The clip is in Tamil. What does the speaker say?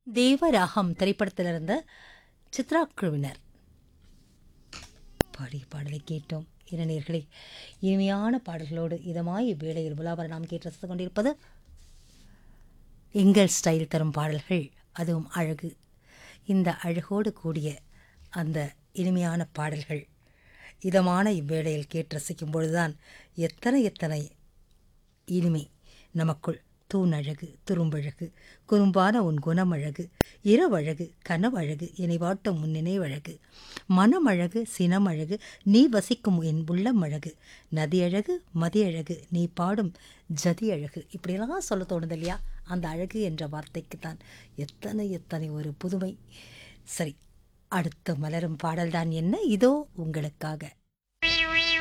தேவராகம் திரைப்படத்திலிருந்த சித்ரா குழுவினர் பாடிய பாடலை கேட்டோம் இளைஞர்களே இனிமையான பாடல்களோடு இதமாய் இவ்வேளையில் உலாவர நாம் கேட்டு ரசித்துக் கொண்டிருப்பது எங்கள் ஸ்டைல் தரும் பாடல்கள் அதுவும் அழகு இந்த அழகோடு கூடிய அந்த இனிமையான பாடல்கள் இதமான இவ்வேளையில் கேட்டு ரசிக்கும் பொழுதுதான் எத்தனை எத்தனை இனிமை நமக்குள் தூணழகு துரும்பழகு குறும்பான உன் குணமழகு இரவழகு கனவழகு இணைவாட்டும் உன் நினைவழகு மனமழகு சினமழகு நீ வசிக்கும் என் உள்ளம் அழகு நதியழகு மதியழகு நீ பாடும் ஜதி அழகு இப்படியெல்லாம் சொல்ல தோணுது இல்லையா அந்த அழகு என்ற வார்த்தைக்கு தான் எத்தனை எத்தனை ஒரு புதுமை சரி அடுத்து மலரும் பாடல்தான் என்ன இதோ உங்களுக்காக